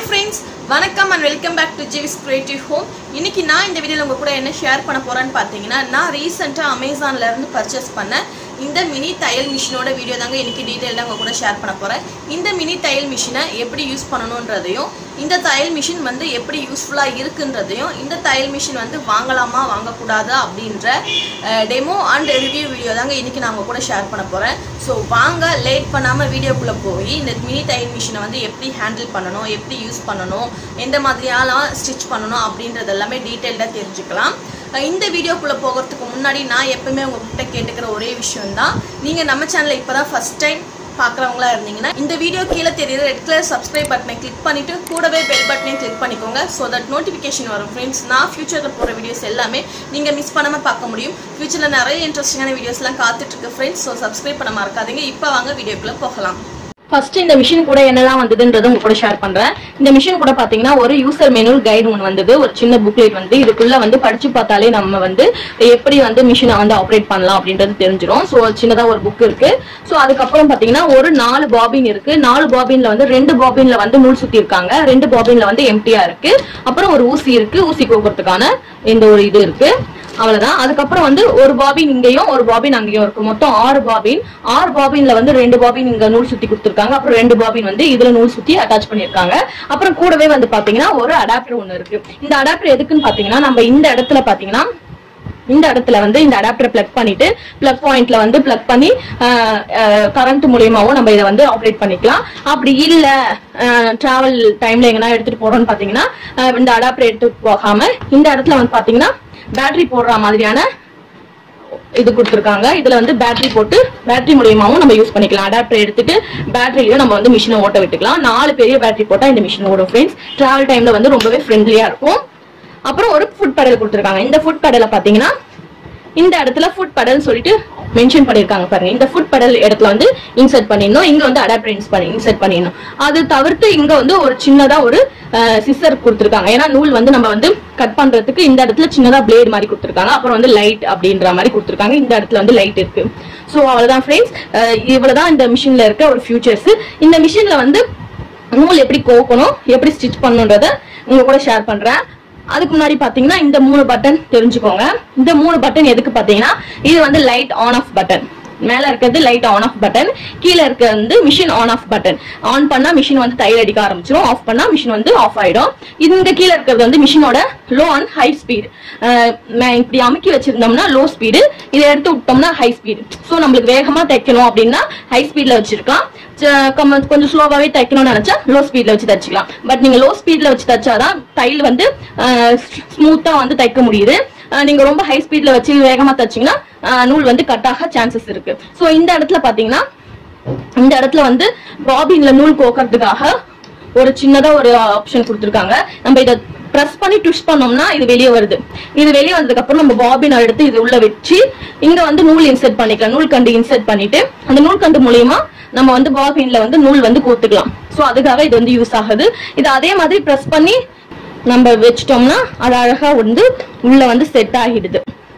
hi friends வணக்கம் and welcome back to Jivi's creative home இன்னைக்கு நான் இந்த வீடியோவில் உங்க கூட என்ன ஷேர் பண்ண போறேன்னு பார்த்தீங்கன்னா நான் ரீசெண்டாக அமேசான்ல இருந்து பர்ச்சேஸ் பண்ண இந்த மினி தையல் மிஷினோட வீடியோ தாங்க இன்னைக்கு டீட்டெயிலாக உங்க கூட ஷேர் பண்ண போறேன் இந்த மினி தையல் மிஷினை எப்படி யூஸ் பண்ணணுன்றதையும் இந்த தையல் மிஷின் வந்து எப்படி யூஸ்ஃபுல்லாக இருக்குன்றதையும் இந்த தையல் மிஷின் வந்து வாங்கலாமா வாங்கக்கூடாதா அப்படின்ற டெமோ அண்ட் ரிவ்யூ வீடியோ தாங்க இன்னைக்கு நான் உங்க கூட ஷேர் பண்ண போறேன் ஸோ வாங்க லேட் பண்ணாமல் வீடியோக்குள்ளே போய் இந்த மினி தையல் மிஷினை வந்து எப்படி ஹேண்டில் பண்ணணும் எப்படி யூஸ் பண்ணணும் எந்த மாதிரியாலாம் ஸ்டிச் பண்ணணும் அப்படின்றது எல்லாமே டீட்டெயில்டாக தெரிஞ்சுக்கலாம் அஹ் இந்த வீடியோக்குள்ளே போகிறதுக்கு முன்னாடி நான் எப்பவுமே உங்ககிட்ட கேட்டுக்கிற ஒரே விஷயம் தான் நீங்கள் நம்ம சேனலை இப்போ தான் ஃபஸ்ட் டைம் பார்க்குறவங்களா இருந்தீங்கன்னா இந்த வீடியோ கீழே தெரியுற ரெட் கலர் சப்ஸ்கிரைப் பட்டனை கிளிக் பண்ணிட்டு கூடவே பெல் பட்டனையும் கிளிக் பண்ணிக்கோங்க ஸோ தட் நோட்டிஃபிகேஷன் வரும் ஃப்ரெண்ட்ஸ் நான் ஃபியூச்சரில் போகிற வீடியோஸ் எல்லாமே நீங்கள் மிஸ் பண்ணாமல் பார்க்க முடியும் ஃபியூச்சரில் நிறைய இன்ட்ரெஸ்டிங்கான வீடியோஸ்லாம் காத்துட்டு இருக்கு ஃப்ரெண்ட்ஸ் ஸோ சப்ஸ்கிரைப் பண்ண மறக்காதீங்க இப்போ வாங்க வீடியோக்குள்ளே போகலாம் ஃபர்ஸ்ட் இந்த மிஷின் கூட என்னெல்லாம் வந்ததுன்றது உங்க கூட ஷேர் பண்றேன் இந்த மிஷின் கூட பாத்தீங்கன்னா ஒரு யூசர் மெனுவல் கைடு ஒன்று வந்தது ஒரு சின்ன புக்லெட் வந்து இதுக்குள்ள வந்து படிச்சு பார்த்தாலே நம்ம வந்து எப்படி வந்து மிஷினை வந்து ஆப்ரேட் பண்ணலாம் அப்படின்றது தெரிஞ்சிடும் ஸோ சின்னதா ஒரு புக் இருக்கு ஸோ அதுக்கப்புறம் பாத்தீங்கன்னா ஒரு நாலு பாபின் இருக்கு நாலு பாபின்ல வந்து ரெண்டு பாபின்ல வந்து நூல் சுத்தி இருக்காங்க ரெண்டு பாபின்ல வந்து எம்டியா இருக்கு அப்புறம் ஒரு ஊசி இருக்கு ஊசி கோக்குறதுக்கான இந்த ஒரு இது இருக்கு அவ்வளவுதான் அதுக்கப்புறம் வந்து ஒரு பாபின் இங்கேயும் ஒரு பாபின் அங்கேயும் இருக்கு மொத்தம் ஆறு பாபின் ஆறு பாபின்ல வந்து ரெண்டு பாபின் இங்க நூல் சுத்தி கொடுத்துருக்காங்க அப்புறம் ரெண்டு பாபின் வந்து இதுல நூல் சுத்தி அட்டாச் பண்ணிருக்காங்க அப்புறம் கூடவே வந்து பாத்தீங்கன்னா ஒரு அடாப்டர் ஒண்ணு இருக்கு இந்த அடாப்டர் எதுக்குன்னு பாத்தீங்கன்னா நம்ம இந்த இடத்துல பாத்தீங்கன்னா இந்த இடத்துல வந்து இந்த அடாப்டர் பிளக் பண்ணிட்டு பிளக் பாயிண்ட்ல வந்து பிளக் பண்ணி கரண்ட் மூலியமாவும் நம்ம இதை வந்து ஆப்ரேட் பண்ணிக்கலாம் அப்படி இல்ல டிராவல் டைம்ல எங்கன்னா எடுத்துட்டு போறோம்னு பாத்தீங்கன்னா அஹ், இந்த அடாப்டர் எடுத்துட்டு போகாம இந்த இடத்துல வந்து பாத்தீங்கன்னா பேட்டரி போடுற மாதிரியான இது கொடுத்துருக்காங்க இதுல வந்து பேட்டரி போட்டு பேட்டரி மூலியமாவும் நம்ம யூஸ் பண்ணிக்கலாம் அடாப்டர் எடுத்துட்டு பேட்டரியில நம்ம வந்து மிஷினை ஓட்ட விட்டுக்கலாம் நாலு பெரிய பேட்டரி போட்டா இந்த மிஷின் ஓடும் ஃப்ரெண்ட்ஸ் டிராவல் டைம்ல வந்து ரொம்பவே ஃப்ரெண்ட்லியா இருக்கும் அப்புறம் ஒரு ஃபுட் பெடல் கொடுத்துருக்காங்க இந்த ஃபுட் பெடலை பாத்தீங்கன்னா இந்த இடத்துல ஃபுட் பெடல் சொல்லிட்டு மென்ஷன் பண்ணிருக்காங்க பாருங்க இந்த ஃபுட் பெடல் இடத்துல வந்து இன்சர்ட் பண்ணிடணும் இங்க வந்து அடாப்டர் இன்ஸ் பண்ணி இன்சர்ட் பண்ணிடணும் அது தவிர்த்து இங்க வந்து ஒரு சின்னதா ஒரு சிசர் கொடுத்துருக்காங்க ஏன்னா நூல் வந்து நம்ம வந்து கட் பண்றதுக்கு இந்த இடத்துல சின்னதா பிளேட் மாதிரி கொடுத்துருக்காங்க அப்புறம் வந்து லைட் அப்படின்ற மாதிரி கொடுத்துருக்காங்க இந்த இடத்துல வந்து லைட் இருக்கு ஸோ அவ்வளவுதான் ஃப்ரெண்ட்ஸ் இவ்வளவுதான் இந்த மிஷின்ல இருக்க ஒரு ஃபியூச்சர்ஸ் இந்த மிஷின்ல வந்து நூல் எப்படி கோக்கணும் எப்படி ஸ்டிச் பண்ணணுன்றத உங்க கூட ஷேர் பண்றேன் அதுக்கு முன்னாடி பாத்தீங்கன்னா இந்த மூணு பட்டன் தெரிஞ்சுக்கோங்க இந்த மூணு பட்டன் எதுக்கு பாத்தீங்கன்னா இது வந்து லைட் ஆன் ஆஃப் பட்டன் மேல இருக்கிறது லைட் ஆன் ஆஃப் பட்டன் கீழே இருக்கிறது வந்து machine on off button on பண்ணா மிஷின் வந்து தையல் அடிக்க ஆரம்பிச்சிடும் ஆஃப் பண்ணா மிஷின் வந்து ஆஃப் ஆயிடும் இந்த கீழே இருக்கிறது வந்து மிஷினோட லோ அண்ட் ஹை ஸ்பீடு இப்படி அமுக்கி வச்சிருந்தோம்னா லோ ஸ்பீடு இதை எடுத்து விட்டோம்னா ஹை ஸ்பீடு ஸோ நம்மளுக்கு வேகமா தைக்கணும் அப்படின்னா ஹை ஸ்பீட்ல வச்சிருக்கலாம் ச- கம்ம- கொஞ்சம் ஸ்லோவாவே தைக்கணும்னு நினைச்சா லோ ஸ்பீட்ல வச்சு தச்சுக்கலாம் பட் நீங்க லோ ஸ்பீட்ல வச்சு தச்சாதான் தையல் வந்து ஸ்மூத்தா வந்து தைக்க முடியுது அஹ் நீங்க ரொம்ப ஹை ஸ்பீட்ல வச்சு வேகமா தச்சீங்கன்னா அஹ் நூல் வந்து கட் ஆக சான்சஸ் இருக்கு சோ இந்த இடத்துல பாத்தீங்கன்னா இந்த இடத்துல வந்து பாபின்ல நூல் கோக்கறதுக்காக ஒரு சின்னதா ஒரு ஆப்ஷன் கொடுத்துருக்காங்க நம்ம இதை பிரஸ் பண்ணி ட்விஸ்ட் பண்ணோம்னா இது வெளியே வருது இது வெளியே வந்ததுக்கு அப்புறம் நம்ம பாபின் எடுத்து இது உள்ள வச்சு இங்க வந்து நூல் இன்சர்ட் பண்ணிக்கலாம் நூல் கண்டு இன்சர்ட் பண்ணிட்டு அந்த நூல் கண்டு மூலியமா நம்ம வந்து பாபின்ல வந்து நூல் வந்து கோத்துக்கலாம் சோ அதுக்காக இது வந்து யூஸ் ஆகுது இது அதே மாதிரி பிரஸ் பண்ணி நம்ம வச்சிட்டோம்னா அது அழகா வந்து உள்ள வந்து செட் ஆகிடுது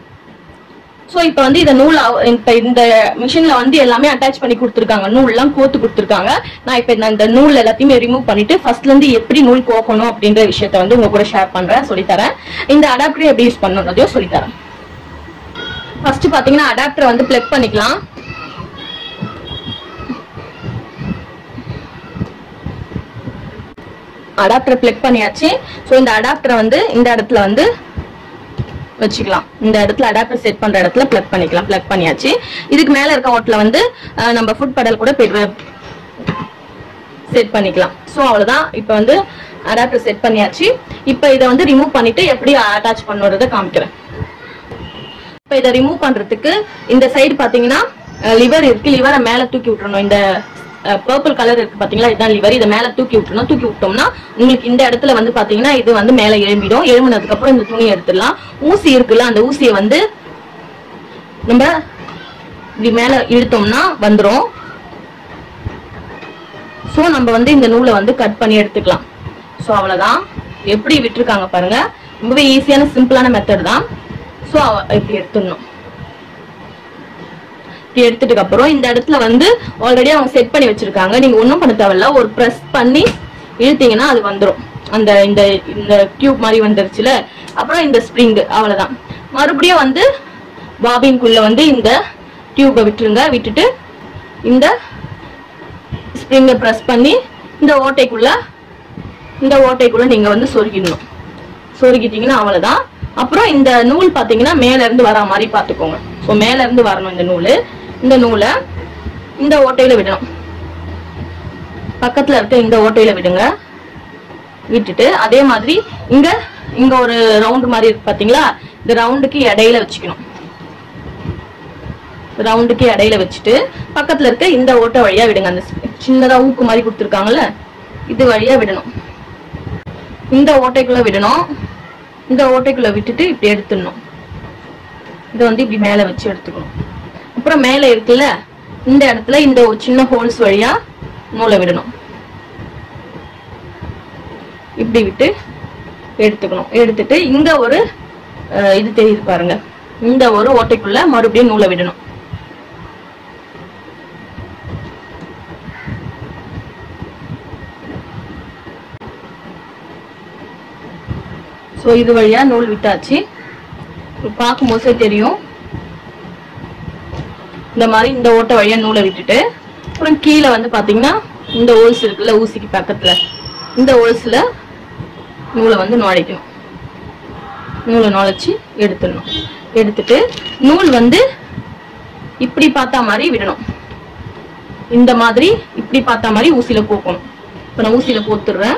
சோ இப்போ வந்து இந்த நூல் அவ- இப்ப இந்த மிஷின்ல வந்து எல்லாமே அட்டாச் பண்ணி கொடுத்துருக்காங்க நூல் எல்லாம் கோத்து கொடுத்துருக்காங்க நான் இப்ப இந்த- இந்த நூல் எல்லாத்தையுமே ரிமூவ் பண்ணிட்டு ஃபர்ஸ்ட்ல இருந்து எப்படி நூல் கோக்கணும் அப்படின்ற விஷயத்த வந்து உங்க கூட ஷேர் பண்றேன் சொல்லித்தரேன் இந்த அடாப்டர் எப்படி யூஸ் பண்ணணுன்றதையும் சொல்லித்தரேன் ஃபர்ஸ்ட் பாத்தீங்கன்னா அடாப்டரை வந்து பிளக் பண்ணிக்கலாம் அடாப்டர் பிளக் பண்ணியாச்சு ஸோ இந்த அடாப்டரை வந்து இந்த இடத்துல வந்து வச்சுக்கலாம் இந்த இடத்துல அடாப்டர் செட் பண்ற இடத்துல பிளக் பண்ணிக்கலாம் பிளக் பண்ணியாச்சு இதுக்கு மேல இருக்க ஓட்டில் வந்து அஹ், நம்ம ஃபுட் pedal கூட செட் பண்ணிக்கலாம் ஸோ அவ்வளவுதான் இப்போ வந்து அடாப்டர் செட் பண்ணியாச்சு இப்போ இதை வந்து ரிமூவ் பண்ணிட்டு எப்படி அட்டாச் பண்ணுறதை காமிக்கிறேன் இப்போ இதை ரிமூவ் பண்றதுக்கு இந்த சைடு பாத்தீங்கன்னா லிவர் இருக்கு லிவரை மேல தூக்கி விட்டுறணும் இந்த பர்பிள் கலர் இருக்கு பாத்தீங்களா இதுதான் லிவர் இதை மேல தூக்கி விட்டுறணும் தூக்கி விட்டோம்னா உங்களுக்கு இந்த இடத்துல வந்து பாத்தீங்கன்னா இது வந்து மேல எழும்பிடும் எழும்பினதுக்கு அப்புறம் இந்த துணியை எடுத்துடலாம் ஊசி இருக்குல்ல அந்த ஊசியை வந்து நம்ம இப்படி மேல இழுத்தோம்னா வந்துரும் சோ நம்ம வந்து இந்த நூலை வந்து கட் பண்ணி எடுத்துக்கலாம் சோ அவ்வளவுதான் எப்படி விட்டுருக்காங்க பாருங்க ரொம்பவே ஈஸியான சிம்பிளான மெத்தட் தான் சோ இப்படி எடுத்துடணும் இப்படி எடுத்துட்டு அப்புறம் இந்த இடத்துல வந்து ஆல்ரெடி அவங்க செட் பண்ணி வச்சிருக்காங்க நீங்க ஒண்ணும் பண்ண தேவையில்ல ஒரு பிரஸ் பண்ணி இழுத்தீங்கன்னா அது வந்துரும் அந்த இந்த இந்த டியூப் மாதிரி வந்துருச்சுல அப்புறம் இந்த ஸ்ப்ரிங் அவ்வளவுதான் மறுபடியும் வந்து பாபின்குள்ள வந்து இந்த டியூப்பை விட்டுருங்க விட்டுட்டு இந்த ஸ்ப்ரிங்கை ப்ரெஸ் பண்ணி இந்த ஓட்டைக்குள்ள இந்த ஓட்டைக்குள்ள நீங்க வந்து சொருகிடணும் சொருகிட்டீங்கன்னா அவ்வளவுதான் அப்புறம் இந்த நூல் பாத்தீங்கன்னா மேல இருந்து வரா மாதிரி பாத்துக்கோங்க ஸோ மேல இருந்து வரணும் இந்த நூல் இந்த நூலை இந்த ஓட்டையில விடணும் பக்கத்துல இருக்க இந்த ஓட்டையில விடுங்க விட்டுட்டு அதே மாதிரி இங்க இங்க ஒரு ரவுண்ட் மாதிரி இருக்கு பாத்தீங்களா இந்த ரவுண்டுக்கு இடையில வச்சுக்கணும் ரவுண்டுக்கு இடையில வச்சுட்டு பக்கத்துல இருக்க இந்த ஓட்டை வழியா விடுங்க அந்த சின்னதா ஊக்கு மாதிரி கொடுத்துருக்காங்கல்ல இது வழியா விடணும் இந்த ஓட்டைக்குள்ள விடணும் இந்த ஓட்டைக்குள்ள விட்டுட்டு இப்படி எடுத்துடணும் இதை வந்து இப்படி மேல வச்சு எடுத்துக்கணும் அப்புறம் மேல இருக்குல்ல இந்த இடத்துல இந்த ஒரு சின்ன ஹோல்ஸ் வழியா நூலை விடணும் இப்படி விட்டு எடுத்துக்கணும் எடுத்துட்டு இங்க ஒரு அஹ், இது தெரியுது பாருங்க இந்த ஒரு ஓட்டைக்குள்ள மறுபடியும் நூலை விடணும் ஸோ இது வழியா நூல் விட்டாச்சு பார்க்கும் போதே தெரியும் இந்த மாதிரி இந்த ஓட்டை வழியா நூலை விட்டுட்டு அப்புறம் கீழே வந்து பாத்தீங்கன்னா இந்த ஹோல்ஸ் இருக்குல்ல ஊசிக்கு பக்கத்துல இந்த ஹோல்ஸ்ல நூலை வந்து நுழைக்கணும் நூலை நுழைச்சி எடுத்துடணும் எடுத்துட்டு நூல் வந்து இப்படி பார்த்தா மாதிரி விடணும் இந்த மாதிரி இப்படி பார்த்தா மாதிரி ஊசியில கோக்கணும் இப்ப நான் ஊசியில கோத்துடுறேன்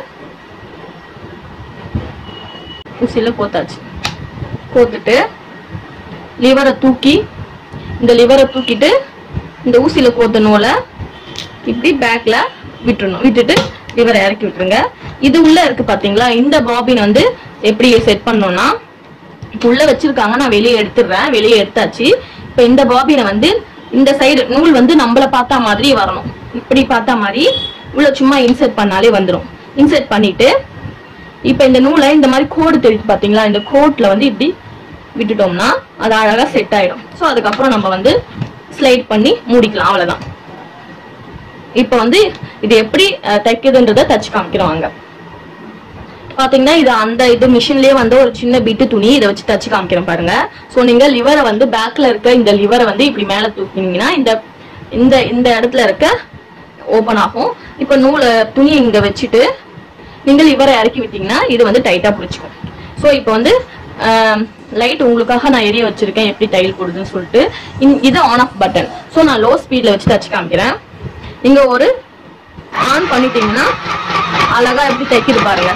ஊசியில கோத்தாச்சு கோத்துட்டு லிவரை தூக்கி இந்த லிவரை தூக்கிட்டு இந்த ஊசியில கோத்த நூலை இப்படி பேக்ல விட்டுறணும் விட்டுட்டு லிவரை இறக்கி விட்டுருங்க இது உள்ள இருக்கு பாத்தீங்களா இந்த பாபின் வந்து எப்படி செட் பண்ணோம்னா இப்ப உள்ள வச்சிருக்காங்க நான் வெளியே எடுத்துடுறேன் வெளியே எடுத்தாச்சு இப்ப இந்த பாபினை வந்து இந்த சைடு நூல் வந்து நம்மள பார்த்தா மாதிரி வரணும் இப்படி பார்த்தா மாதிரி உள்ள சும்மா இன்சர்ட் பண்ணாலே வந்துரும் இன்சர்ட் பண்ணிட்டு இப்ப இந்த நூலை இந்த மாதிரி கோடு தெரியுது பாத்தீங்களா இந்த கோட்ல வந்து இப்படி விட்டுட்டோம்னா அது அழகா செட் ஆயிடும் சோ அதுக்கப்புறம் நம்ம வந்து ஸ்லைட் பண்ணி மூடிக்கலாம் அவ்வளவுதான் இப்ப வந்து இது எப்படி அஹ், தைக்குதுன்றத தச்சு காமிக்கிறோம் அங்க பாத்தீங்கன்னா இது அந்த இது மிஷின்லயே வந்து ஒரு சின்ன பிட்டு துணி இதை வச்சு தச்சு காமிக்கிறேன் பாருங்க சோ நீங்க லிவரை வந்து பேக்ல இருக்க இந்த லிவரை வந்து இப்படி மேல தூக்கினீங்கன்னா இந்த இந்த இந்த இடத்துல இருக்க ஓபன் ஆகும் இப்ப நூலை துணியை இங்க வச்சுட்டு நீங்க லிவரை இறக்கி விட்டீங்கன்னா இது வந்து டைட்டா பிடிச்சிக்கும் சோ இப்போ வந்து லைட் உங்களுக்காக நான் எரிய வச்சிருக்கேன் எப்படி டைல் போடுதுன்னு சொல்லிட்டு இந்- இது ஆன் ஆஃப் பட்டன் சோ நான் லோ ஸ்பீட்ல வச்சு தச்சு காமிக்கிறேன் நீங்க ஒரு ஆன் பண்ணிட்டீங்கன்னா அழகா எப்படி தைக்குது பாருங்க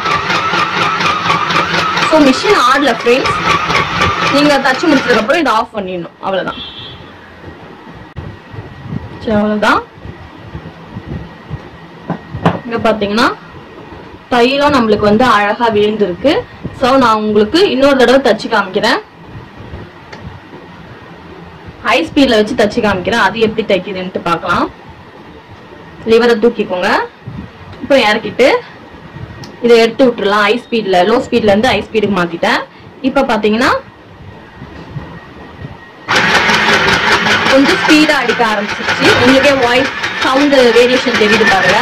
ஸோ மிஷின் ஆடல ஃப்ரெண்ட்ஸ் நீங்க தச்சு முடிச்சதுக்கு அப்புறம் இதை ஆஃப் பண்ணிடணும் அவ்வளவுதான் சரி அவ்வளவுதான் இங்க பாத்தீங்கன்னா தைலம் நம்மளுக்கு வந்து அழகா விழுந்திருக்கு சோ நான் உங்களுக்கு இன்னொரு தடவை தச்சு காமிக்கிறேன் ஹை ஸ்பீட்ல வச்சு தச்சு காமிக்கிறேன் அது எப்படி தைக்குதுன்ட்டு பார்க்கலாம் லிவரை தூக்கிக்கோங்க அப்புறம் இறக்கிட்டு இதை எடுத்து விட்டுறலாம் ஹை ஸ்பீட்ல லோ ஸ்பீட்ல இருந்து ஹை ஸ்பீடுக்கு மாத்திட்டேன் இப்ப பாத்தீங்கன்னா கொஞ்சம் ஸ்பீடா அடிக்க ஆரம்பிச்சிருச்சு உங்களுக்கே வாய்ஸ் சவுண்ட் வேரியேஷன் தெரியுது பாருங்க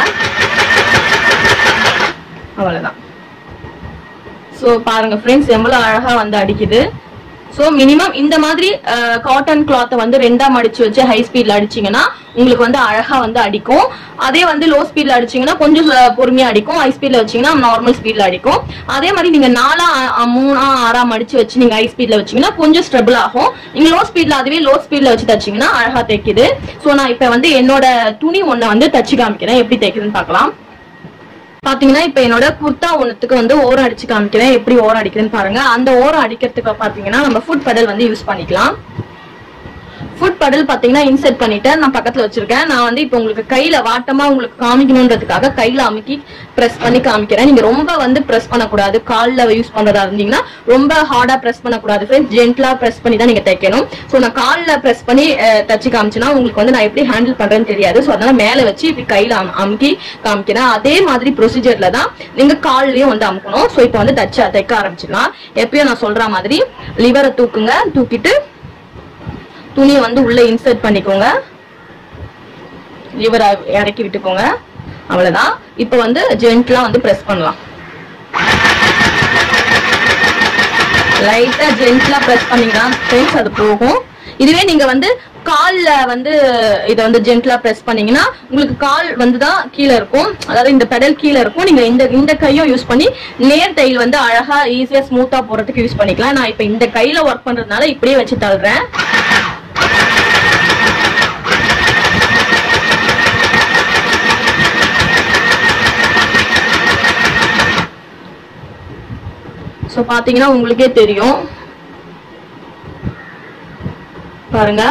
அவ்வளவுதான் சோ பாருங்க ஃப்ரெண்ட்ஸ் எவ்வளவு அழகா வந்து அடிக்குது சோ மினிமம் இந்த மாதிரி காட்டன் கிளாத்தை வந்து ரெண்டா மடிச்சு வச்சு ஹை ஸ்பீட்ல அடிச்சீங்கன்னா உங்களுக்கு வந்து அழகா வந்து அடிக்கும் அதே வந்து லோ ஸ்பீட்ல அடிச்சீங்கன்னா கொஞ்சம் அஹ், பொறுமையா அடிக்கும் ஹை ஸ்பீட்ல வச்சீங்கன்னா நார்மல் ஸ்பீட்ல அடிக்கும் அதே மாதிரி நீங்க நாலா அஹ், மூணா ஆறா மடிச்சு வச்சு நீங்க ஹை ஸ்பீட்ல வச்சீங்கன்னா கொஞ்சம் ஸ்ட்ரபிள் ஆகும் நீங்க லோ ஸ்பீட்ல அதுவே லோ ஸ்பீட்ல வச்சு தச்சீங்கன்னா அழகா தைக்குது சோ நான் இப்ப வந்து என்னோட துணி ஒண்ண வந்து தச்சு காமிக்கிறேன் எப்படி தைக்குதுன்னு பார்க்கலாம் பாத்தீங்கன்னா இப்ப என்னோட குர்தா ஒண்ணுத்துக்கு வந்து ஓரம் அடிச்சு காமிக்கிறேன் எப்படி ஓரம் அடிக்கிறேன்னு பாருங்க அந்த ஓரம் அடிக்கிறதுக்கு பாத்தீங்கன்னா நம்ம ஃபுட் பெடல் வந்து யூஸ் பண்ணிக்கலாம் ஃபுட் படல் பாத்தீங்கன்னா இன்செர்ட் பண்ணிட்டு நான் பக்கத்துல வச்சிருக்கேன் நான் வந்து இப்போ உங்களுக்கு கையில வாட்டமா உங்களுக்கு காமிக்கணுன்றதுக்காக கையில அமுக்கி பிரஸ் பண்ணி காமிக்கிறேன் நீங்க ரொம்ப வந்து பிரஸ் பண்ணக்கூடாது கால்ல யூஸ் பண்றதா இருந்தீங்கன்னா ரொம்ப ஹார்டா பிரஸ் பண்ணக்கூடாது ஃப்ரெண்ட்ஸ் ஜென்ட்லா பிரஸ் பண்ணி தான் நீங்க தைக்கணும் சோ நான் கால்ல பிரஸ் பண்ணி அஹ், தச்சு காமிச்சேன்னா உங்களுக்கு வந்து நான் எப்படி ஹேண்டில் பண்றேன்னு தெரியாது சோ அதனால மேல வச்சு இப்படி கையில அம்- அமுக்கி காமிக்கிறேன் அதே மாதிரி ப்ரொசீஜர்ல தான் நீங்க கால்லயும் வந்து அமுக்கணும் சோ இப்போ வந்து தச்சு தைக்க ஆரம்பிச்சிடலாம் எப்பயும் நான் சொல்ற மாதிரி லிவரை தூக்குங்க தூக்கிட்டு துணியை வந்து உள்ள இன்சர்ட் பண்ணிக்கோங்க லிவர் இறக்கி விட்டுக்கோங்க அவ்வளவுதான் இப்போ வந்து ஜென்ட்லா வந்து பிரஸ் பண்ணலாம் லைட்டா ஜென்ட்லா பிரஸ் பண்ணீங்கன்னா ஃப்ரெண்ட்ஸ் அது போகும் இதுவே நீங்க வந்து கால்ல வந்து இத வந்து ஜென்ட்லா பிரஸ் பண்ணீங்கன்னா உங்களுக்கு கால் வந்து தான் கீழே இருக்கும் அதாவது இந்த பெடல் கீழே இருக்கும் நீங்க இந்த இந்த கையும் யூஸ் பண்ணி நேர் தையல் வந்து அழகா ஈஸியா ஸ்மூத்தா போறதுக்கு யூஸ் பண்ணிக்கலாம் நான் இப்ப இந்த கையில ஒர்க் பண்றதுனால இப்படியே வச்சு தள்ளுறேன் ஸோ பார்த்தீங்கன்னா உங்களுக்கே தெரியும் பாருங்க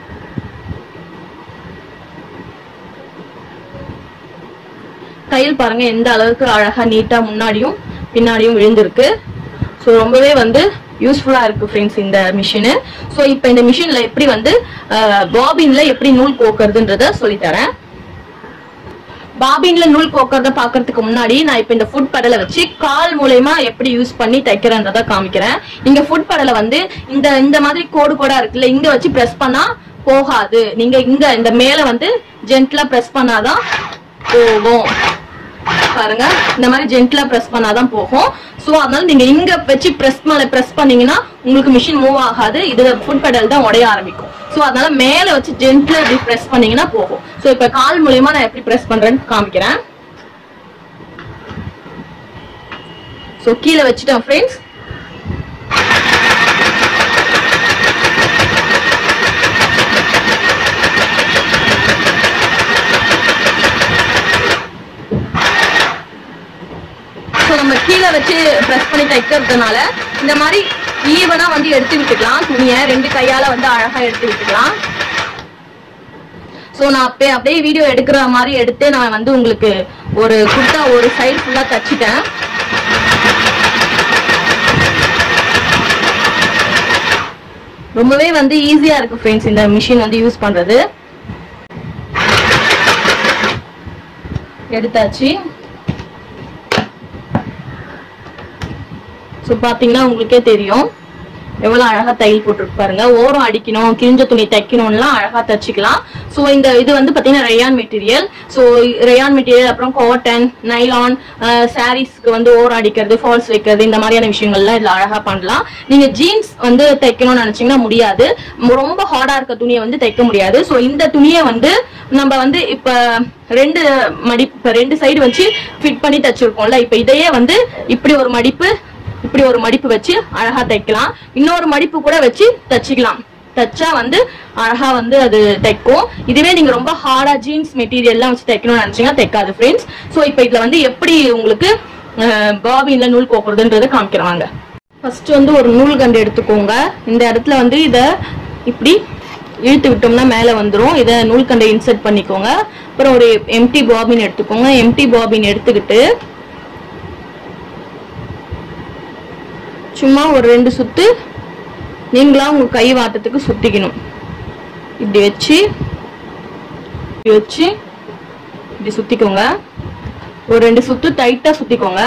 தையல் பாருங்க எந்த அளவுக்கு அழகா நீட்டா முன்னாடியும் பின்னாடியும் விழுந்திருக்கு ஸோ ரொம்பவே வந்து யூஸ்ஃபுல்லா இருக்கு ஃப்ரெண்ட்ஸ் இந்த மிஷினு ஸோ இப்போ இந்த மிஷின்ல எப்படி வந்து பாபின்ல எப்படி நூல் கோக்குறதுன்றத சொல்லித்தரேன் பாபின்ல நூல் கோக்கறத பாக்குறதுக்கு முன்னாடி நான் இப்ப இந்த ஃபுட் படலை வச்சு கால் மூலயமா எப்படி யூஸ் பண்ணி தைக்கிறேன்றத காமிக்கிறேன் இங்க ஃபுட் படலை வந்து இந்த இந்த மாதிரி கோடு கோடா இருக்குல்ல இங்க வச்சு பிரஸ் பண்ணா போகாது நீங்க இங்க இந்த மேல வந்து ஜென்ட்லா பிரஸ் பண்ணாதான் போகும் பாருங்க இந்த மாதிரி ஜென்ட்லா பிரஸ் பண்ணாதான் போகும் சோ அதனால நீங்க இங்க வச்சு பிரஸ் மேல பிரஸ் பண்ணீங்கன்னா உங்களுக்கு மிஷின் மூவ் ஆகாது இது ஃபுட் பெடல் தான் உடைய ஆரம்பிக்கும் சோ அதனால மேல வச்சு ஜென்ட்லா இப்படி பிரஸ் பண்ணீங்கன்னா போகும் சோ இப்ப கால் மூலியமா நான் எப்படி பிரஸ் பண்றேன்னு காமிக்கிறேன் சோ கீழே வச்சுட்டேன் ஃப்ரெண்ட்ஸ் ஸோ நம்ம கீழே வச்சு ப்ரெஸ் பண்ணி தைக்கிறதுனால இந்த மாதிரி ஈவனா வந்து எடுத்து விட்டுக்கலாம் துணியை ரெண்டு கையால வந்து அழகா எடுத்து விட்டுக்கலாம் ஸோ நான் அப்படியே அப்படியே வீடியோ எடுக்கிற மாதிரி எடுத்து நான் வந்து உங்களுக்கு ஒரு குர்த்தா ஒரு சைடு ஃபுல்லா தச்சிட்டேன் ரொம்பவே வந்து ஈஸியா இருக்கு ஃப்ரெண்ட்ஸ் இந்த மிஷின் வந்து யூஸ் பண்றது எடுத்தாச்சு ஸோ பார்த்தீங்கன்னா உங்களுக்கே தெரியும் எவ்வளவு அழகா தையல் போட்டுருக்கு பாருங்க ஓரம் அடிக்கணும் கிழிஞ்ச துணி தைக்கணும்லாம் அழகா தச்சுக்கலாம் ஸோ இந்த இது வந்து பாத்தீங்கன்னா rayon material so rayon material அப்புறம் காட்டன் நைலான் சாரீஸ்க்கு வந்து ஓரம் அடிக்கிறது ஃபால்ஸ் வைக்கிறது இந்த மாதிரியான விஷயங்கள்லாம் இதுல அழகா பண்ணலாம் நீங்க ஜீன்ஸ் வந்து தைக்கணும்னு நினைச்சீங்கன்னா முடியாது ம- ரொம்ப ஹார்டா இருக்க துணியை வந்து தைக்க முடியாது ஸோ இந்த துணியை வந்து நம்ம வந்து இப்ப ரெண்டு மடிப்பு இப்ப ரெண்டு சைடு வச்சு ஃபிட் பண்ணி தச்சிருக்கோம்ல இப்ப இதையே வந்து இப்படி ஒரு மடிப்பு இப்படி ஒரு மடிப்பு வச்சு அழகா தைக்கலாம் இன்னொரு மடிப்பு கூட வச்சு தச்சுக்கலாம் தச்சா வந்து அழகா வந்து அது தைக்கும் இதுவே நீங்க ரொம்ப ஹார்டா ஜீன்ஸ் மெட்டீரியல்லாம் வச்சு தைக்கணும்னு நினைச்சீங்கன்னா தைக்காது ஃப்ரெண்ட்ஸ் ஸோ இப்போ இதுல வந்து எப்படி உங்களுக்கு பாபின்ல நூல் கோக்குறதுன்றதை காமிக்கிறாங்க ஃபர்ஸ்ட் வந்து ஒரு நூல் கண்டு எடுத்துக்கோங்க இந்த இடத்துல வந்து இத இப்படி இழுத்து விட்டோம்னா மேல வந்துரும் இத நூல் கண்டை இன்சர்ட் பண்ணிக்கோங்க அப்புறம் ஒரு எம்டி பாபின் எடுத்துக்கோங்க எம்டி பாபின் எடுத்துக்கிட்டு சும்மா ஒரு ரெண்டு சுத்து நீங்களா உங்க கை வாட்டத்துக்கு சுத்திக்கணும் இப்படி வச்சு இப்படி வச்சு இப்படி சுத்திக்கோங்க ஒரு ரெண்டு சுத்து டைட்டா சுத்திக்கோங்க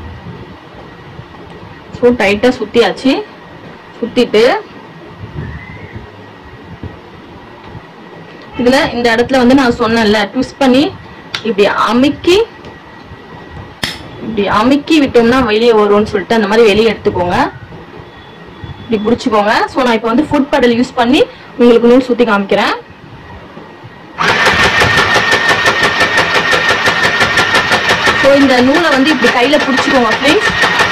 ஸோ டைட்டா சுத்தியாச்சு சுத்திட்டு இதுல இந்த இடத்துல வந்து நான் சொன்னேன்ல ட்விஸ்ட் பண்ணி இப்படி அமுக்கி இப்படி அமுக்கி விட்டோம்னா வெளியே வரும்னு சொல்லிட்டு அந்த மாதிரி வெளியே எடுத்துக்கோங்க இப்படி பிடிச்சிக்கோங்க ஸோ நான் இப்போ வந்து ஃபுட் படல் யூஸ் பண்ணி உங்களுக்கு நூல் சுத்தி காமிக்கிறேன் ஸோ இந்த நூலை வந்து இப்படி கையில பிடிச்சிக்கோங்க ப்ளீஸ்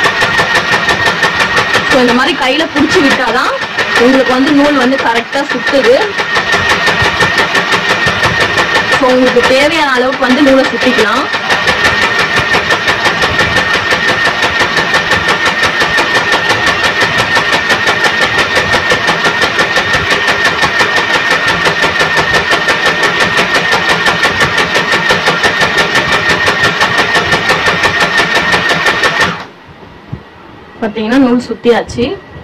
ஸோ இந்த மாதிரி கையில பிடிச்சி விட்டாதான் உங்களுக்கு வந்து நூல் வந்து கரெக்டா சுத்துது ஸோ உங்களுக்கு தேவையான அளவுக்கு வந்து நூலை சுத்திக்கலாம் பாத்தீங்கன்னா நூல் சுத்தியாச்சு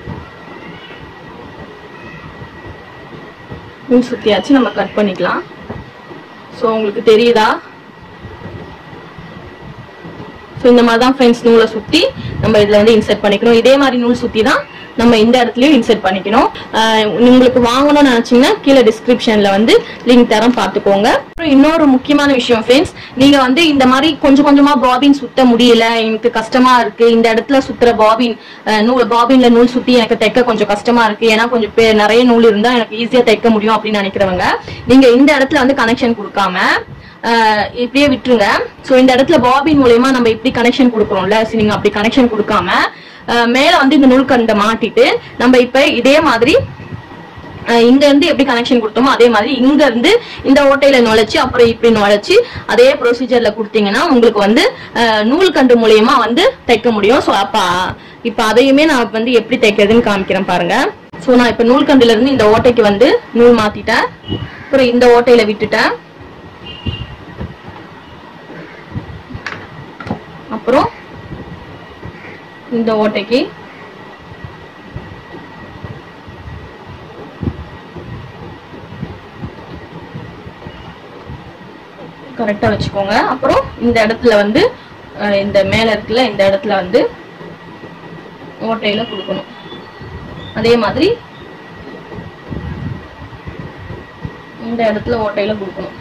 நூல் சுத்தியாச்சு நம்ம கட் பண்ணிக்கலாம் ஸோ உங்களுக்கு தெரியுதா ஸோ இந்த மாதிரி தான் ஃப்ரெண்ட்ஸ் நூலை சுற்றி நம்ம இதில் வந்து இன்சர்ட் பண்ணிக்கணும் இதே மாதிரி நூல் சுற்றி தான் நம்ம இந்த இடத்துலயும் இன்சர்ட் பண்ணிக்கணும் ஆஹ் உங்களுக்கு வாங்கணும்னு நினைச்சீங்கன்னா கீழே டிஸ்கிரிப்ஷன்ல வந்து லிங்க் தரம் பார்த்துக்கோங்க அப்புறம் இன்னொரு முக்கியமான விஷயம் ஃப்ரெண்ட்ஸ் நீங்க வந்து இந்த மாதிரி கொஞ்சம் கொஞ்சமா பாபின் சுத்த முடியல எனக்கு கஷ்டமா இருக்கு இந்த இடத்துல சுத்துற பாபின் நூல் பாபின்ல நூல் சுத்தி எனக்கு தைக்க கொஞ்சம் கஷ்டமா இருக்கு ஏன்னா கொஞ்சம் பே- நிறைய நூல் இருந்தா எனக்கு ஈஸியா தைக்க முடியும் அப்படின்னு நினைக்கிறவங்க நீங்க இந்த இடத்துல வந்து கனெக்ஷன் கொடுக்காம ஆஹ் இப்படியே விட்டுருங்க சோ இந்த இடத்துல பாபின் மூலயமா நம்ம இப்படி கனெக்ஷன் கொடுக்குறோம்ல so நீங்க அப்படி கனெக்ஷன் கொடுக்காம ஆஹ் மேல வந்து இந்த நூல்கண்டை மாட்டிட்டு நம்ம இப்ப இதே மாதிரி ஆஹ் இங்க இருந்து எப்படி கனெக்ஷன் கொடுத்தோமோ அதே மாதிரி இங்க இருந்து இந்த ஓட்டையில நுழைச்சு அப்புறம் இப்படி நுழைச்சு அதே ப்ரொசீஜர்ல கொடுத்தீங்கன்னா உங்களுக்கு வந்து ஆஹ் நூல் கண்டு மூலியமா வந்து தைக்க முடியும் ஸோ அப்ப இப்ப அதையுமே நான் வந்து எப்படி தைக்கிறதுன்னு காமிக்கிறேன் பாருங்க ஸோ நான் இப்ப நூல் கண்டுல இருந்து இந்த ஓட்டைக்கு வந்து நூல் மாத்திட்டேன் அப்புறம் இந்த ஓட்டையில விட்டுட்டேன் அப்புறம் இந்த ஓட்டைக்கு கரெக்டா வச்சுக்கோங்க அப்புறம் இந்த இடத்துல வந்து அஹ், இந்த மேல இருக்குல்ல இந்த இடத்துல வந்து ஓட்டையில கொடுக்கணும் அதே மாதிரி இந்த இடத்துல ஓட்டையில கொடுக்கணும்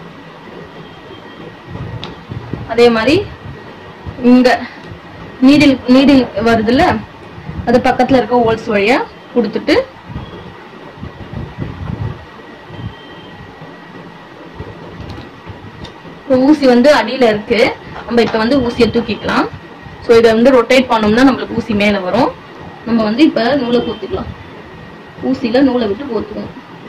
அதே மாதிரி இங்க நீடில் நீடில் வருதுல்ல அது பக்கத்துல இருக்க ஹோல்ஸ் வழியா கொடுத்துட்டு இப்போ ஊசி வந்து அடியில இருக்கு நம்ம இப்ப வந்து ஊசியை தூக்கிக்கலாம் ஸோ இதை வந்து ரொட்டேட் பண்ணோம்னா நம்மளுக்கு ஊசி மேல வரும் நம்ம வந்து இப்ப நூலை கோத்துக்கலாம் ஊசியில நூலை விட்டு கோத்துக்கணும்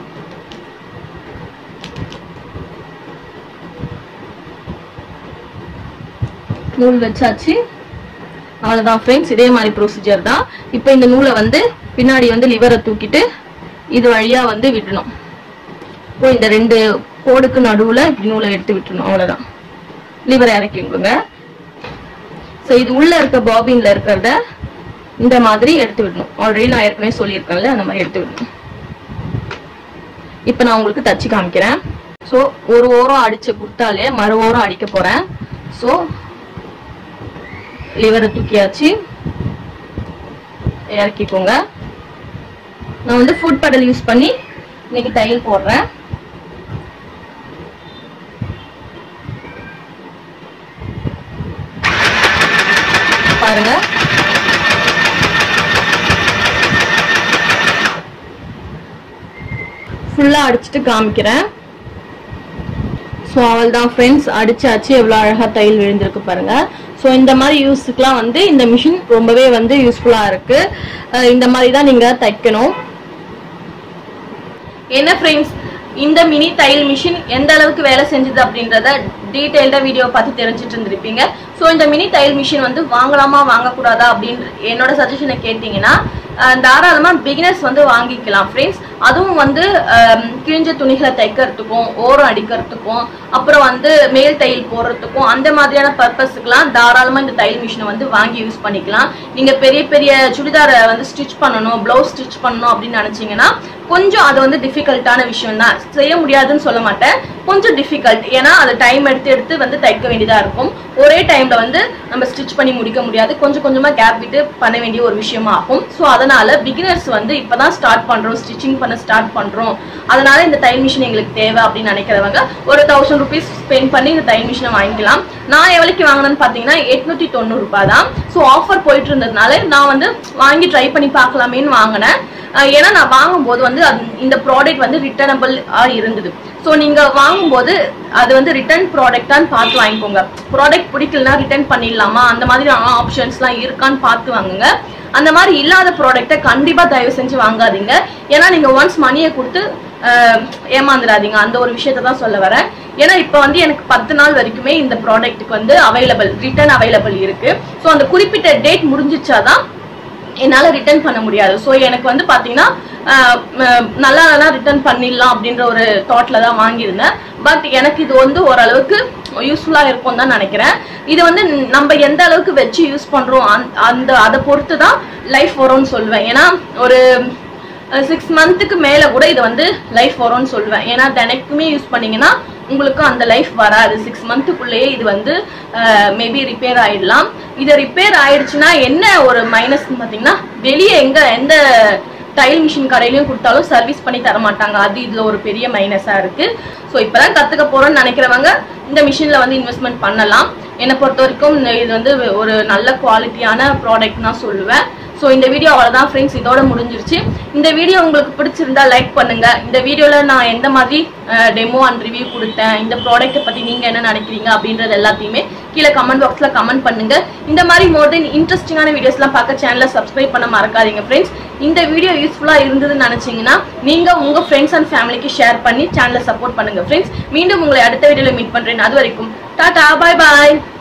நூல் வச்சாச்சு அவ்வளவுதான் ஃப்ரெண்ட்ஸ் இதே மாதிரி ப்ரொசீஜர் தான் இப்போ இந்த நூலை வந்து பின்னாடி வந்து லிவரை தூக்கிட்டு இது வழியா வந்து விடணும் இப்போ இந்த ரெண்டு கோடுக்கு நடுவுல இப்படி நூலை எடுத்து விட்டுறணும் அவ்வளவுதான் லிவரை இறக்கி விடுங்க ஸோ இது உள்ள இருக்க பாபின்ல இருக்கிறத இந்த மாதிரி எடுத்து விடணும் ஆல்ரெடி நான் ஏற்கனவே சொல்லியிருக்கேன்ல அந்த மாதிரி எடுத்து விடணும் இப்போ நான் உங்களுக்கு தச்சு காமிக்கிறேன் ஸோ ஒரு ஓரம் அடிச்சு கொடுத்தாலே மறு ஓரம் அடிக்க போறேன் ஸோ லிவரை தூக்கியாச்சு இறக்கிக்கோங்க நான் வந்து ஃபுட் படல் யூஸ் பண்ணி இன்னைக்கு தையல் போடுறேன் பாருங்க ஃபுல்லா அடிச்சுட்டு காமிக்கிறேன் ஸோ அவள் தான் ஃப்ரெண்ட்ஸ் அடிச்சாச்சு எவ்வளோ அழகா தையல் விழுந்திருக்கு பாருங்க ஸோ இந்த மாதிரி யூஸுக்குலாம் வந்து இந்த மிஷின் ரொம்பவே வந்து யூஸ்ஃபுல்லா இருக்கு அஹ் இந்த மாதிரி தான் நீங்க தைக்கணும் என்ன ஃப்ரெண்ட்ஸ் இந்த மினி தையல் மிஷின் எந்த அளவுக்கு வேலை செஞ்சது அப்படின்றத டீடைல்டா வீடியோ பார்த்து தெரிஞ்சுட்டு இருந்திருப்பீங்க ஸோ இந்த மினி தையல் மிஷின் வந்து வாங்கலாமா வாங்கக்கூடாதா அப்படின்னு என்னோட சஜஷனை கேட்டிங்கன்னா அஹ், தாராளமா பிகினர்ஸ் வந்து வாங்கிக்கலாம் ஃப்ரெண்ட்ஸ் அதுவும் வந்து அஹ், கிழிஞ்ச துணிகளை தைக்கிறதுக்கும் ஓரம் அடிக்கிறதுக்கும் அப்புறம் வந்து மேல் தையல் போடுறதுக்கும் அந்த மாதிரியான பர்பஸுக்குலாம் தாராளமா இந்த தையல் மிஷினை வந்து வாங்கி யூஸ் பண்ணிக்கலாம் நீங்க பெரிய பெரிய சுடிதாரை வந்து ஸ்டிச் பண்ணணும் பிளவுஸ் ஸ்டிச் பண்ணணும் அப்படின்னு நினைச்சீங்கன்னா கொஞ்சம் அது வந்து டிஃபிகல்ட்டான விஷயம் தான் செய்ய முடியாதுன்னு சொல்ல மாட்டேன் கொஞ்சம் டிஃபிகல்ட் ஏன்னா அது டைம் எடுத்து எடுத்து வந்து தைக்க வேண்டியதா இருக்கும் ஒரே டைம்ல வந்து நம்ம ஸ்டிச் பண்ணி முடிக்க முடியாது கொஞ்சம் கொஞ்சமா கேப் விட்டு பண்ண வேண்டிய ஒரு விஷயமா ஆகும் ஸோ அதனால பிகினர்ஸ் வந்து இப்பதான் ஸ்டார்ட் பண்றோம் ஸ்டிச்சிங் பண்ண ஸ்டார்ட் பண்றோம் அதனால இந்த தையல் மிஷின் எங்களுக்கு தேவை அப்படின்னு நினைக்கிறவங்க ஒரு தௌசண்ட் ருபீஸ் ஸ்பெண்ட் பண்ணி இந்த தையல் மிஷினை வாங்கிக்கலாம் நான் எவ்வளவுக்கு வாங்கினேன்னு பாத்தீங்கன்னா எட்நூத்தி தொண்ணூறு ரூபாய் தான் ஸோ ஆஃபர் போயிட்டு இருந்ததுனால நான் வந்து வாங்கி ட்ரை பண்ணி பார்க்கலாமேன்னு வாங்கினேன் அஹ் ஏன்னா நான் வாங்கும்போது வந்து அது- இந்த ப்ராடக்ட் வந்து ரிட்டர்னபிள் இருந்தது ஸோ நீங்க வாங்கும்போது அது வந்து ரிட்டர்ன் ப்ராடக்டான்னு பார்த்து வாங்கிக்கோங்க ப்ராடக்ட் பிடிக்கலனா ரிட்டர்ன் பண்ணிடலாமா அந்த மாதிரி ஆப்ஷன்ஸ்லாம் இருக்கான்னு பார்த்து வாங்குங்க அந்த மாதிரி இல்லாத ப்ராடக்ட்டை கண்டிப்பா தயவு செஞ்சு வாங்காதீங்க ஏன்னா நீங்க ஒன்ஸ் மணியை கொடுத்து அஹ், ஏமாந்துடாதீங்க அந்த ஒரு விஷயத்தை தான் சொல்ல வரேன் ஏன்னா இப்போ வந்து எனக்கு பத்து நாள் வரைக்குமே இந்த ப்ராடக்ட்டுக்கு வந்து அவைலபிள் ரிட்டர்ன் அவைலபிள் இருக்கு ஸோ அந்த குறிப்பிட்ட டேட் முடிஞ்சிச்சாதான் என்னால ரிட்டர்ன் பண்ண முடியாது ஸோ எனக்கு வந்து பாத்தீங்கன்னா ஆஹ் ம- நல்லா நல்லா ரிட்டர்ன் பண்ணிடலாம் அப்படின்ற ஒரு தாட்ல தான் வாங்கியிருந்தேன் பட் எனக்கு இது வந்து ஓரளவுக்கு யூஸ்ஃபுல்லா இருக்கும் தான் நினைக்கிறேன் இது வந்து நம்ம எந்த அளவுக்கு வச்சு யூஸ் பண்றோம் அந்த- அந்த அதை பொறுத்து தான் லைஃப் வரும்னு சொல்லுவேன் ஏன்னா ஒரு சிக்ஸ் மந்த்துக்கு மேல கூட இது வந்து லைஃப் வரும்னு சொல்லுவேன் ஏன்னா தினைக்குமே யூஸ் பண்ணீங்கன்னா உங்களுக்கு அந்த லைஃப் வராது சிக்ஸ் மந்த்துக்குள்ளேயே இது வந்து மேபி ரிப்பேர் ஆயிடலாம் இது ரிப்பேர் ஆயிடுச்சுன்னா என்ன ஒரு மைனஸ் பார்த்தீங்கன்னா வெளியே எங்க எந்த டைல் மிஷின் கடையிலயும் கொடுத்தாலும் சர்வீஸ் பண்ணி தர மாட்டாங்க அது இதுல ஒரு பெரிய மைனஸா இருக்கு ஸோ இப்பதான் கத்துக்க போறோம்னு நினைக்கிறவங்க இந்த மிஷின்ல வந்து இன்வெஸ்ட்மெண்ட் பண்ணலாம் என்னை பொறுத்த வரைக்கும் இது வந்து ஒரு நல்ல குவாலிட்டியான ப்ராடக்ட் நான் சொல்லுவேன் ஸோ இந்த வீடியோ அவ்வளோதான் ஃப்ரெண்ட்ஸ் இதோட முடிஞ்சிருச்சு இந்த வீடியோ உங்களுக்கு பிடிச்சிருந்தா லைக் பண்ணுங்க இந்த வீடியோவில் நான் எந்த மாதிரி டெமோ அண்ட் ரிவ்யூ கொடுத்தேன் இந்த ப்ராடக்ட்டை பற்றி நீங்கள் என்ன நினைக்கிறீங்க அப்படின்றது எல்லாத்தையுமே கீழே கமெண்ட் பாக்ஸில் கமெண்ட் பண்ணுங்க இந்த மாதிரி மோர் தென் இன்ட்ரெஸ்டிங்கான வீடியோஸ்லாம் பார்க்க சேனலை சப்ஸ்கிரைப் பண்ண மறக்காதீங்க ஃப்ரெண்ட்ஸ் இந்த வீடியோ யூஸ்ஃபுல்லாக இருந்ததுன்னு நினச்சிங்கன்னா நீங்கள் உங்கள் ஃப்ரெண்ட்ஸ் அண்ட் ஃபேமிலிக்கு ஷேர் பண்ணி சேனலை சப்போர்ட் பண்ணுங்க ஃப்ரெண்ட்ஸ் மீண்டும் உங்களை அடுத்த வீடியோவில் மீட் பண்ணுறேன் அது வரைக்கும் டாடா பாய் பாய்